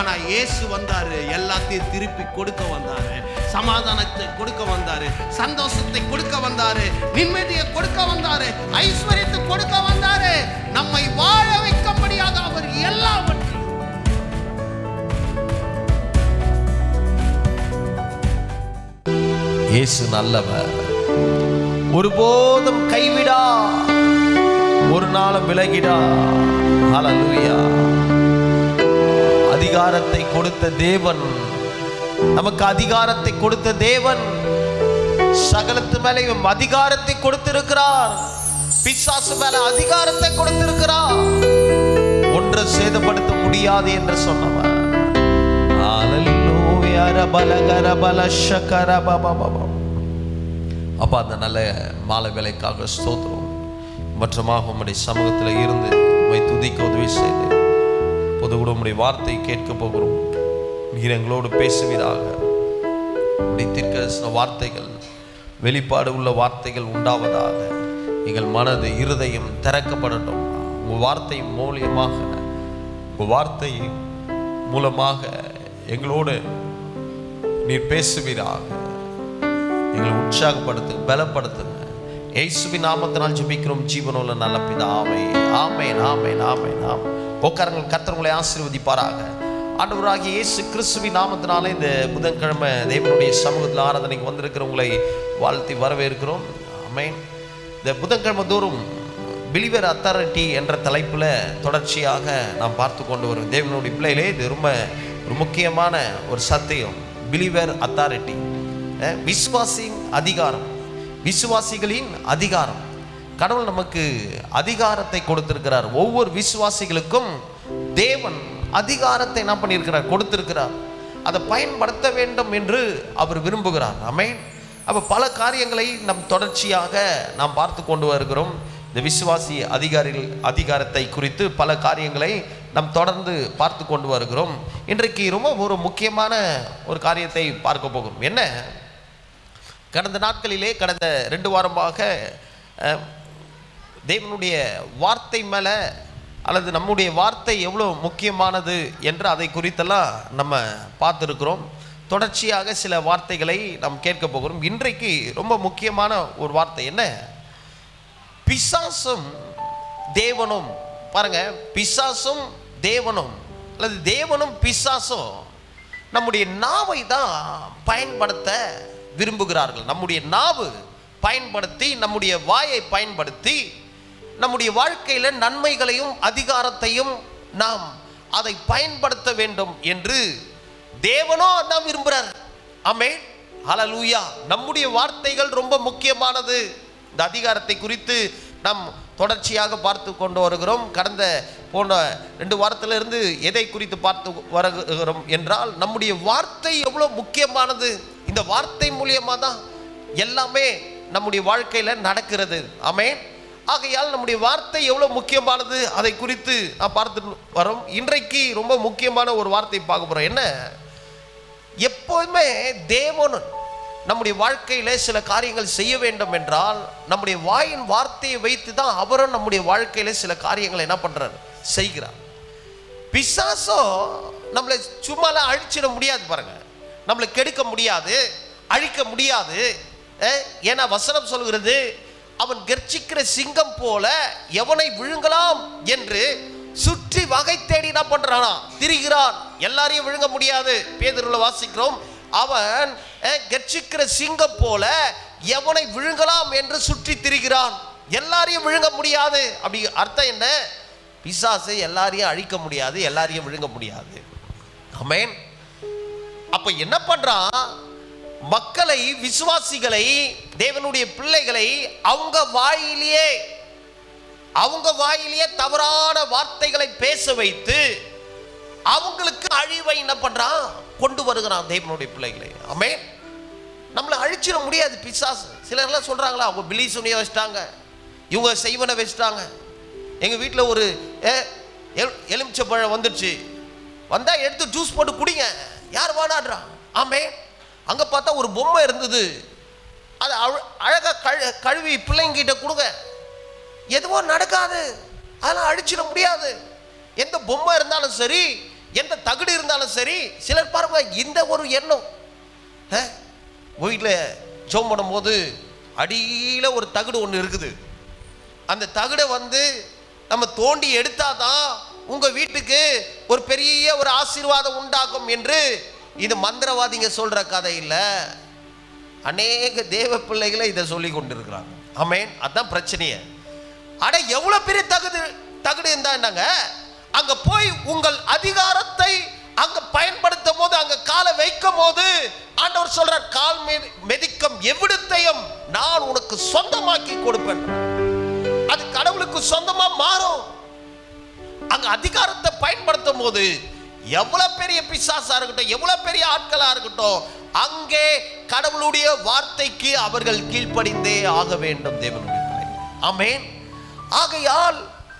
ஆனா இயேசு வந்தாரு எல்லாத்தையும் திருப்பி கொடுக்க வந்தாரு சமாதானத்தை கொடுக்க வந்தாரு சந்தோஷத்தை கொடுக்க வந்தாரு நிம்மதியை கொடுக்க வந்தாரு ஐஸ்வர்யத்தை கொடுக்க வந்தாரு நம்மை வாழ வைக்கும்படியாக அவர் எல்லாவற்றையும் இயேசு நல்லவர் ஒருபோதும் கைவிடா ஒரு நாளும் விலகிடா ஹalleluya அதிகாரத்தை கொடுத்த தேவன் நமக்கு அதிகாரத்தை கொடுத்த தேவன் சகலத்து மேலேயும் அதிகாரத்தை கொடுத்திருக்கிறார் பிசாசு மேல அதிகாரத்தை கொடுத்திருக்கிறார் ஒன்றை சேதப்படுத்த முடியாது என்று சொன்னவர் ஹalleluya ரபலகர பலஷகர பபபப அப்பா அந்த நல்ல மாலை வேலைக்காக ஸ்தோத்திரம் மற்றமாக உம்முடைய சமூகத்தில் இருந்து உம்மை துதிக்க உதவி செய்து பொது கூட உம்முடைய வார்த்தை கேட்க போகிறோம் நீர் எங்களோடு பேசுவீராக உம்முடைய தீர்க்கதரிசன வார்த்தைகள் வெளிப்பாடு உள்ள வார்த்தைகள் உண்டாவதாக எங்கள் மனது இருதயம் திறக்கப்படட்டும் உங்கள் வார்த்தை மூலியமாக உங்கள் வார்த்தை மூலமாக எங்களோடு நீர் பேசுவீராக எங்களை உற்சாகப்படுத்து பலப்படுத்துங்க இயேசுவின் நாமத்தினால் ஜெபிக்கிறோம் ஜீவனுள்ள நல்ல பிதாவே ஆமென் ஆமென் ஆமென் ஆமென் உட்காரங்கள் கர்த்தர் ஆசீர்வதிப்பாராக ஆண்டவராகிய இயேசு கிறிஸ்துவின் நாமத்தினாலே இந்த புதன்கிழமை தேவனுடைய சமூகத்தில் ஆராதனைக்கு வந்திருக்கிற உங்களை வாழ்த்தி வரவேற்கிறோம் ஆமென் இந்த புதன்கிழமை தோறும் பிலிவர் அத்தாரிட்டி என்ற தலைப்பில் தொடர்ச்சியாக நாம் பார்த்து கொண்டு வரும் தேவனுடைய பிள்ளைகளே இது ரொம்ப ஒரு முக்கியமான ஒரு சத்தியம் பிலிவர் அத்தாரிட்டி விசுவாசின் அதிகாரம் விசுவாசிகளின் அதிகாரம் கடவுள் நமக்கு அதிகாரத்தை கொடுத்திருக்கிறார் ஒவ்வொரு விசுவாசிகளுக்கும் தேவன் அதிகாரத்தை என்ன பண்ணியிருக்கிறார் கொடுத்திருக்கிறார் அதை பயன்படுத்த வேண்டும் என்று அவர் விரும்புகிறார் ஆமென் அப்போ பல காரியங்களை நம் தொடர்ச்சியாக நாம் பார்த்து கொண்டு வருகிறோம் இந்த விசுவாசி அதிகாரிகள் அதிகாரத்தை குறித்து பல காரியங்களை நாம் தொடர்ந்து பார்த்து கொண்டு வருகிறோம் இன்றைக்கு ரொம்ப ஒரு முக்கியமான ஒரு காரியத்தை பார்க்க போகிறோம் என்ன கடந்த நாட்களிலே கடந்த ரெண்டு வாரமாக அஹ், தேவனுடைய வார்த்தை மேலே அல்லது நம்முடைய வார்த்தை எவ்வளோ முக்கியமானது என்று அதை குறித்தெல்லாம் நம்ம பார்த்துருக்கிறோம் தொடர்ச்சியாக சில வார்த்தைகளை நாம் கேட்க போகிறோம் இன்றைக்கு ரொம்ப முக்கியமான ஒரு வார்த்தை என்ன பிசாசும் தேவனும் பாருங்க பிசாசும் தேவனும் அல்லது தேவனும் பிசாசும் நம்முடைய நாவை தான் பயன்படுத்த விரும்புகிறார்கள் நம்முடைய நாவு பயன்படுத்தி நம்முடைய வாயை பயன்படுத்தி நம்முடைய வாழ்க்கையில் நன்மைகளையும் அதிகாரத்தையும் நாம் அதை பயன்படுத்த வேண்டும் என்று தேவனோ அதான் விரும்புகிறார் ஆமென் ஹalleluya நம்முடைய வார்த்தைகள் ரொம்ப முக்கியமானது இந்த அதிகாரத்தை குறித்து நாம் தொடர்ச்சியாக பார்த்து கொண்டு வருகிறோம் கடந்த போன ரெண்டு வாரத்திலிருந்து எதை குறித்து பார்த்து வருகிறோம் என்றால் நம்முடைய வார்த்தை எவ்வளோ முக்கியமானது இந்த வார்த்தை மூலியமாக தான் எல்லாமே நம்முடைய வாழ்க்கையில் நடக்கிறது ஆமென் ஆகையால் நம்முடைய வார்த்தை எவ்வளோ முக்கியமானது அதை குறித்து நான் பார்த்து வரோம் இன்றைக்கு ரொம்ப முக்கியமான ஒரு வார்த்தை பார்க்க போகிறோம் என்ன எப்போதுமே தேவன் நம்முடைய வாழ்க்கையில சில காரியங்கள் செய்ய வேண்டும் என்றால் நம்முடைய வாயின் வார்த்தையை வைத்து தான் அவரும் நம்முடைய வாழ்க்கையில சில காரியங்களை என்ன பண்றாரு செய்கிறார் பிசாசோ நம்மளை சும்மாலாம் அழிச்சிட முடியாது பாருங்க நம்மளை கெடுக்க முடியாது அழிக்க முடியாது அஹ், ஏன்னா வசனம் சொல்கிறது அவன் கர்ச்சிக்கிற சிங்கம் போல எவனை விழுங்கலாம் என்று சுற்றி வகை தேடி என்ன பண்றானா திரிகிறான் எல்லாரையும் விழுங்க முடியாது பேதருல வாசிக்கிறோம் அவன் அஹ், கர்ச்சிக்கிற சிங்கம் போல எவனை விழுங்கலாம் என்று சுற்றி திரிகிறான் எல்லாரையும் விழுங்க முடியாது அப்படி அர்த்தம் என்ன பிசாசு எல்லாரையும் அழிக்க முடியாது எல்லாரையும் விழுங்க முடியாது ஆமென் அப்ப என்ன பண்றான் மக்களை விசுவாசிகளை தேவனுடைய பிள்ளைகளை அவங்க வாயிலேயே அவங்க வாயிலேயே தவறான வார்த்தைகளை பேச வைத்து அவங்களுக்கு அழிவை என்ன பண்றான் கொண்டு வருகிறான் தேவனுடைய பிள்ளைகளை ஆமென் நம்மளை அழிச்சிட முடியாது பிசாசு சிலர்லாம் சொல்றாங்களா அவங்க பிலி சுனிய வச்சிட்டாங்க இவங்க செய்வனை வச்சிட்டாங்க எங்க வீட்டில் ஒரு எ- எல்- எலுமிச்சப்பழம் வந்துடுச்சு வந்தா எடுத்து ஜூஸ் போட்டு குடிங்க யார் வாடாடுறான் ஆமே அங்க பார்த்தா ஒரு பொம்மை இருந்தது அது அழ- அழகா கழு கழுவி பிள்ளைங்கிட்ட கொடுங்க எதுவும் நடக்காது அதெல்லாம் அழிச்சிட முடியாது எந்த பொம்மை இருந்தாலும் சரி எந்த தகுடு இருந்தாலும் சரி சிலர் பாருங்க இந்த ஒரு எண்ணம் வீட்டில் ஜோம் பண்ணும்போது அடியில் ஒரு தகுடு ஒன்று இருக்குது அந்த தகுடை வந்து நம்ம தோண்டி எடுத்தாதான் உங்க வீட்டுக்கு ஒரு பெரிய ஒரு ஆசீர்வாதம் உண்டாகும் என்று இது மந்திரவாதிங்க சொல்ற கதை இல்ல அநேக தேவ பிள்ளைகளை இதை சொல்லி கொண்டிருக்கிறாங்க ஆமென் அதான் பிரச்சனையே அட எவ்வளவு பெரிய தகுடு தகுடு இருந்தா என்னங்க அங்க போய் உங்கள் அதிகாரத்தை அங்க பயன்படுத்தும் போது அங்க காலை வைக்கும் போது ஆண்டவர் சொல்றார் கால் மெதி- மெதிக்கும் எவ்விடத்தையும் நான் உனக்கு சொந்தமாக்கி கொடுப்பேன் அது கடவுளுக்கு சொந்தமா மாறும் அங்க அதிகாரத்தை பயன்படுத்தும் போது எவ்வளவு பெரிய பிசாசா இருக்கட்டும் எவ்வளவு பெரிய ஆட்களா இருக்கட்டும் அங்கே கடவுளுடைய வார்த்தைக்கு அவர்கள் கீழ்ப்படிந்தே ஆக வேண்டும் தேவனுடைய பிள்ளைகள். ஆமென் ஆகையால்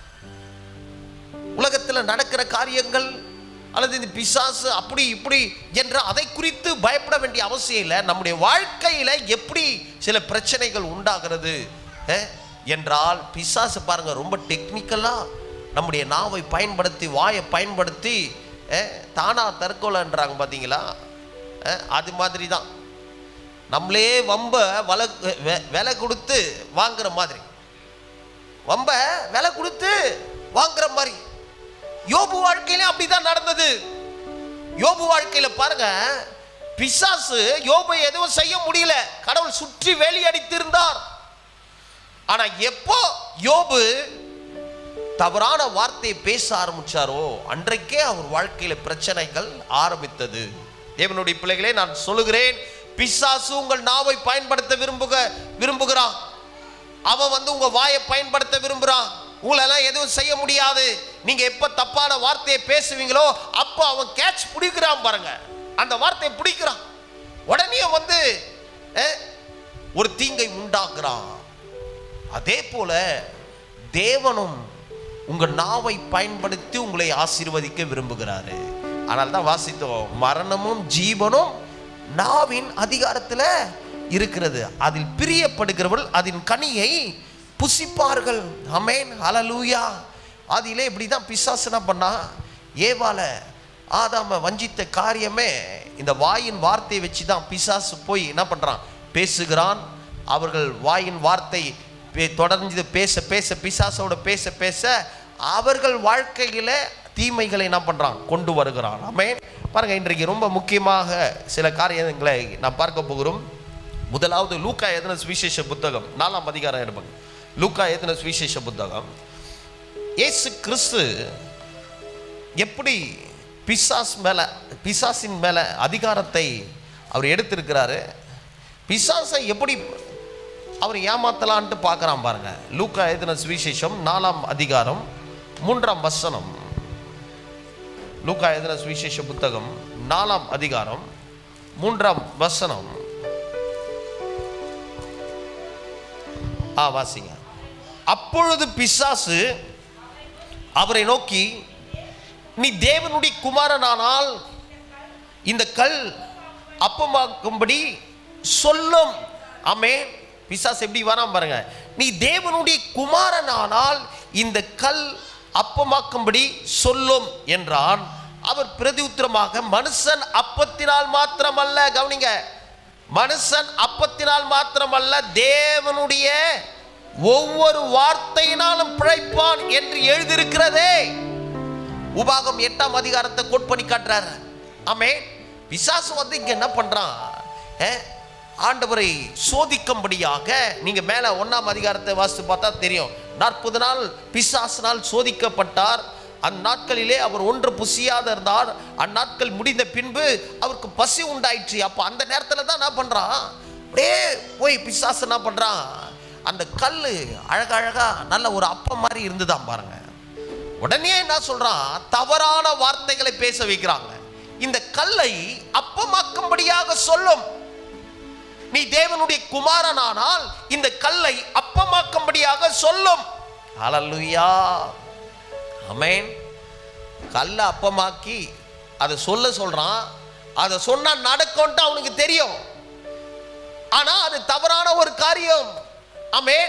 உலகத்தில் நடக்கிற காரியங்கள் அல்லது இந்த பிசாசு அப்படி இப்படி என்ற அதை குறித்து பயப்பட வேண்டிய அவசியம் இல்லை நம்முடைய வாழ்க்கையில எப்படி சில பிரச்சனைகள் உண்டாகிறது அஹ், என்றால் பிசாசு பாருங்க ரொம்ப டெக்னிக்கலா நம்முடைய நாவை பயன்படுத்தி வாயை பயன்படுத்தி அஹ், தானா தற்கொலைன்றாங்க பார்த்தீங்களா அஹ், அது மாதிரி தான் நம்மளே வம்ப வலை வெ- விலை கொடுத்து வாங்குற மாதிரி வம்ப விலை கொடுத்து வாங்குற மாதிரி யோபு வாழ்க்கையில அப்படிதான் நடந்தது யோபு வாழ்க்கையில பாருங்க பிசாசு யோபை எதுவும் செய்ய முடியல கடவுள் சுற்றி வேலி அடித்திருந்தார் ஆனா எப்போ யோபு தவறான வார்த்தையை பேச ஆரம்பிச்சாரோ அன்றைக்கே அவர் வாழ்க்கையில பிரச்சனைகள் ஆரம்பித்தது தேவனுடைய பிள்ளைகளே நான் சொல்லுகிறேன் பிசாசு உங்கள் நாவை பயன்படுத்த விரும்புக விரும்புகிறான் அவன் வந்து உங்க வாயை பயன்படுத்த விரும்புறான் உங்களெல்லாம் எதுவும் செய்ய முடியாது நீங்க எப்ப தப்பான வார்த்தையை பேசுவீங்களோ அப்போ அவன் கேட்ச் பிடிக்கிறான் பாருங்க அந்த வார்த்தையை பிடிக்கிறான் உடனே வந்து அஹ், ஒரு தீங்கை உண்டாக்குறான் அதே போல தேவனும் உங்க நாவை பயன்படுத்தி உங்களை ஆசீர்வதிக்க விரும்புகிறாரு ஆனால் தான் வாசித்தோம் மரணமும் ஜீவனும் நாவின் அதிகாரத்தில் இருக்கிறது அதில் பிரியப்படுகிறவர்கள் அதன் கனியை புசிப்பார்கள் அமேன் ஹalleluya அதிலே இப்படி தான் பிசாசு என்ன பண்ணா ஏவால ஆதாம வஞ்சித்த காரியமே இந்த வாயின் வார்த்தையை வச்சு தான் பிசாசு போய் என்ன பண்றான் பேசுகிறான் அவர்கள் வாயின் வார்த்தை பே- தொடர்ந்து பேச பேச பிசாசோட பேச பேச அவர்கள் வாழ்க்கையில தீமைகளை என்ன பண்றான் கொண்டு வருகிறான் ஆமென் பாருங்க இன்றைக்கு ரொம்ப முக்கியமாக சில காரியங்களை நாம் பார்க்க போகிறோம் முதலாவது லூக்கா எதன சுவிசேஷ புத்தகம் நாலாம் அதிகாரம் எடுப்பாங்க லூக்கா எதன சுவிசேஷ புத்தகம் இயேசு கிறிஸ்து எப்படி பிசாஸ் மேல பிசாசின் மேல அதிகாரத்தை அவர் எடுத்திருக்கிறாரு பிசாசை எப்படி அவர் ஏமாத்தலான்ட்டு பார்க்குறான் பாருங்க லூக்கா எழுதின சுவிசேஷம் நாலாம் அதிகாரம் மூன்றாம் வசனம் லூக்கா எழுதின சுவிசேஷ புத்தகம் நாலாம் அதிகாரம் மூன்றாம் வசனம் ஆ வாசிங்க அப்பொழுது பிசாசு அவரை நோக்கி நீ தேவனுடைய குமாரனானால் இந்த கல் அப்பமாக்கும்படி சொல்லும் ஆமே பிசாஸ் எப்படி வராம பாருங்க நீ தேவனுடைய குமாரனானால் இந்த கல் அப்பமாக்கும்படி சொல்லும் என்றான் அவர் பிரதியுத்தரமாக மனுஷன் அப்பத்தினால் மாத்திரமல்ல கவனிங்க மனுஷன் அப்பத்தினால் மாத்திரமல்ல தேவனுடைய ஒவ்வொரு வார்த்தையினாலும் பிழைப்பான் என்று எழுதியிருக்கிறதே உபாகம் எட்டாம் அதிகாரத்தை கோட் பண்ணி காட்டுறாரு ஆமே பிசாசு வந்து இங்க என்ன பண்றான் அஹ், ஆண்டவரை சோதிக்கும்படியாக நீங்க மேல ஒண்ணாம் அதிகாரத்தை வாசித்து பார்த்தா தெரியும் நாற்பது நாள் பிசாசினால் சோதிக்கப்பட்டார் அந்நாட்களிலே அவர் ஒன்று புசியாத இருந்தார் அந்நாட்கள் முடிந்த பின்பு அவருக்கு பசி உண்டாயிற்று அப்போ அந்த நேரத்தில் தான் என்ன பண்றான் அப்படியே போய் பிசாசு என்ன பண்றான் அந்த கல் அழகழகா நல்ல ஒரு அப்பம் மாதிரி இருந்துதான் பாருங்க உடனே என்ன சொல்றான் தவறான வார்த்தைகளை பேச வைக்கிறாங்க இந்த கல்லை அப்பமாக்கும்படியாக சொல்லும் நீ தேவனுடைய குமாரனானால் இந்த கல்லை அப்பமாக்கும்படியாக சொல்லும் ஹalleluya ஆமென் கல்லை அப்பமாக்கி அதை சொல்ல சொல்றான் அதை சொன்னா நடக்கும்ட்டு அவனுக்கு தெரியும் ஆனா அது தவறான ஒரு காரியம் ஆமென்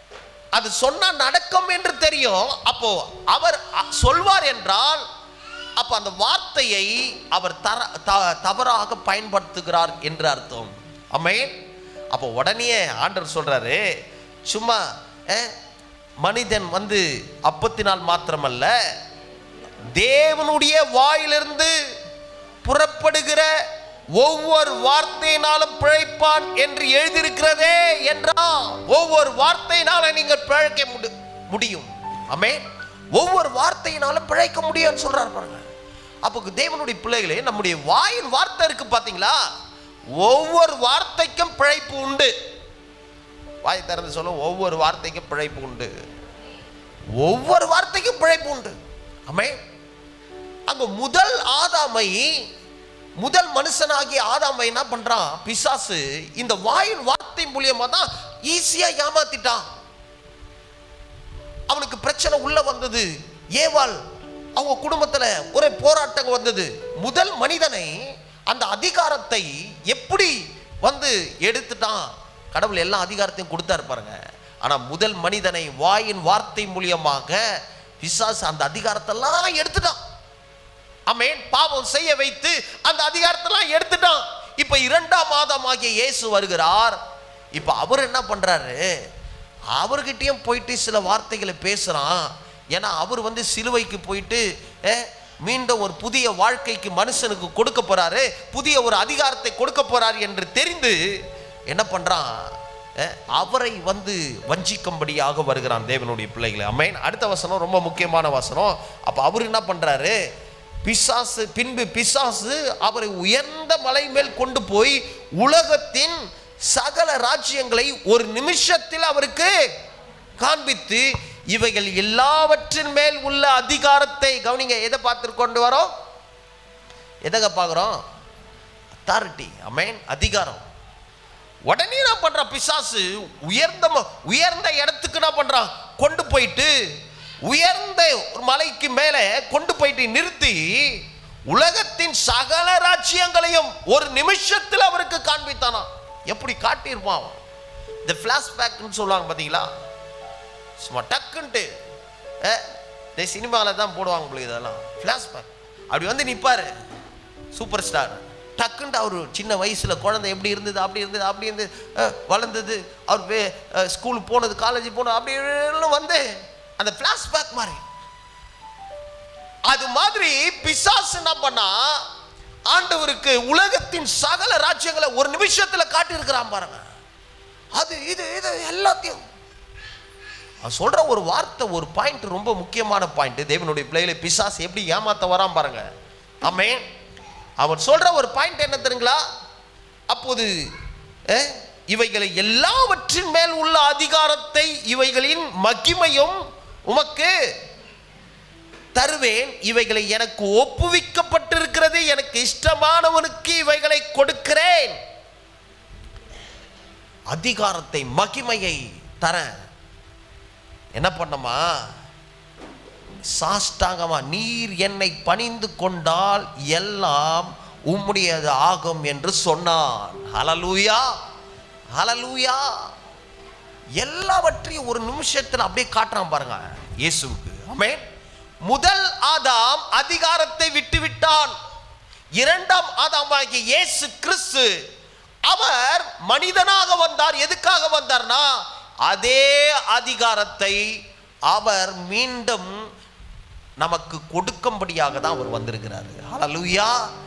அது சொன்னா நடக்கும் என்று தெரியும் அப்போ அவர் அ- சொல்வார் என்றால் அப்ப அந்த வார்த்தையை அவர் தர த- தவறாக பயன்படுத்துகிறார் என்று அர்த்தம் அமேன் அப்போ உடனே ஆண்டவர் சொல்றாரு சும்மா அஹ், மனிதன் வந்து அப்பத்தினால் மாத்திரமல்ல தேவனுடைய வாயிலிருந்து புறப்படுகிற ஒவ்வொரு வார்த்தையினாலும் பிழைப்பான் என்று எழுதியிருக்கிறதே என்றா ஒவ்வொரு வார்த்தையினால நீங்கள் பிழைக்க முடி- முடியும் ஆமே ஒவ்வொரு வார்த்தையினாலும் பிழைக்க முடியும்னு சொல்றாரு பாருங்க அப்போ தேவனுடைய பிள்ளைகளே நம்முடைய வாயின் வார்த்தை இருக்கு பாத்தீங்களா ஒவ்வொரு வார்த்தைக்கும் பிழைப்பு உண்டு வாய் திறந்து சொல்ல ஒவ்வொரு வார்த்தைக்கும் பிழைப்பு உண்டு ஒவ்வொரு வார்த்தைக்கும் பிழைப்பு உண்டு ஆமே அங்க முதல் ஆதாமை முதல் மனுஷனாகிய ஆதாமை என்ன பண்றான் பிசாசு இந்த வாயின் வார்த்தை மூலியமா தான் ஈஸியா ஏமாத்திட்டான் அவனுக்கு பிரச்சனை உள்ள வந்தது ஏவாள் அவங்க குடும்பத்துல ஒரே போராட்டம் வந்தது முதல் மனிதனை அந்த அதிகாரத்தை எப்படி வந்து எடுத்துட்டான் கடவுள் எல்லா அதிகாரத்தையும் கொடுத்தாரு பாருங்க ஆனா முதல் மனிதனை வாயின் வார்த்தை மூலியமாக பிசாசு அந்த அதிகாரத்தெல்லாம் எடுத்துட்டான் ஆமென் பாவம் செய்ய வைத்து அந்த அதிகாரத்தெல்லாம் எடுத்துட்டான் இப்ப இரண்டாம் மாதமாகிய இயேசு வருகிறார் இப்ப அவர் என்ன பண்றாரு அவர்கிட்டயும் போயிட்டு சில வார்த்தைகளை பேசுறான் ஏன்னா அவர் வந்து சிலுவைக்கு போயிட்டு அஹ், மீண்டும் ஒரு புதிய வாழ்க்கைக்கு மனுஷனுக்கு கொடுக்க போறாரு புதிய ஒரு அதிகாரத்தை கொடுக்க போறாரு என்று தெரிந்து என்ன பண்றான் அஹ், அவரை வந்து வஞ்சிக்கும்படியாக வருகிறான் தேவனுடைய பிள்ளைகளை அமேன் அடுத்த வசனம் ரொம்ப முக்கியமான வசனம் அப்ப அவர் என்ன பண்றாரு பிசாசு பின்பு பிசாசு அவரை உயர்ந்த மலை மேல் கொண்டு போய் உலகத்தின் சகல ராஜ்யங்களை ஒரு நிமிஷத்தில் அவருக்கு காண்பித்து இவைகள் எல்லாவற்றின் மேல் உள்ள அதிகாரத்தை கவனிங்க எதை பார்த்து கொண்டு வரோம் எதங்க பார்க்குறோம் அத்தாரிட்டி அமேன் அதிகாரம் உடனே நான் பண்றான் பிசாசு உயர்ந்த ம- உயர்ந்த இடத்துக்கு என்ன பண்றான் கொண்டு போயிட்டு உயர்ந்த ஒரு மலைக்கு மேலே கொண்டு போயிட்டு நிறுத்தி உலகத்தின் சகல ராஜ்யங்களையும் ஒரு நிமிஷத்தில் அவருக்கு காண்பித்தானா எப்படி காட்டியிருப்பான் அவன் இந்த ஃப்ளாஷ்பேக்னு சொல்லுவாங்க பார்த்தீங்களா சும்மா டக்குன்ட்டு அஹ், இந்த சினிமாவில் தான் போடுவாங்க உங்களுக்கு இதெல்லாம் ஃப்ளாஷ்பேக் அப்படி வந்து நிற்பார் சூப்பர் ஸ்டார் டக்குன்ட்டு அவர் சின்ன வயசில் குழந்தை எப்படி இருந்தது அப்படி இருந்தது அப்படி இருந்தது அஹ், வளர்ந்தது அவர் வே ஸ்கூல் போனது காலேஜ் போனது அப்படி எல்லாம் வந்து அந்த ஃப்ளாஷ்பேக் மாதிரி அது மாதிரி பிசாசு என்ன பண்ணா ஆண்டவருக்கு உலகத்தின் சகல ராஜ்யங்களை ஒரு நிமிஷத்துல காட்டி இருக்கிறான் பாருங்க அது இது இது எல்லாத்தையும் அவன் சொல்ற ஒரு வார்த்தை ஒரு பாயிண்ட் ரொம்ப முக்கியமான பாயிண்ட் தேவனுடைய பிள்ளைகளை பிசாசு எப்படி ஏமாத்த வரான் பாருங்க ஆமென் அவன் சொல்ற ஒரு பாயிண்ட் என்ன தெரியுங்களா அப்போது அஹ், இவைகளை எல்லாவற்றின் மேல் உள்ள அதிகாரத்தை இவைகளின் மகிமையும் உமக்கு தருவேன் இவைகளை எனக்கு ஒப்புவிக்கப்பட்டிருக்கிறது எனக்கு இஷ்டமானவனுக்கு இவைகளை கொடுக்கிறேன் அதிகாரத்தை மகிமையை தரேன் என்ன பண்ணமா சாஷ்டாங்கமா நீர் என்னை பணிந்து கொண்டால் எல்லாம் உம்முடையது ஆகும் என்று சொன்னான் ஹலலூயா ஹலலூயா எல்லாவற்றையும் ஒரு நிமிஷத்தில் அப்படியே காட்டுறான் பாருங்க இயேசுவுக்கு ஆமென் முதல் ஆதாம் அதிகாரத்தை விட்டுவிட்டான் இரண்டாம் ஆதாமாகிய இயேசு கிறிஸ்து அவர் மனிதனாக வந்தார் எதுக்காக வந்தார்னா அதே அதிகாரத்தை அவர் மீண்டும் நமக்கு கொடுக்கும்படியாக தான் அவர் வந்திருக்கிறாரு ஹalleluya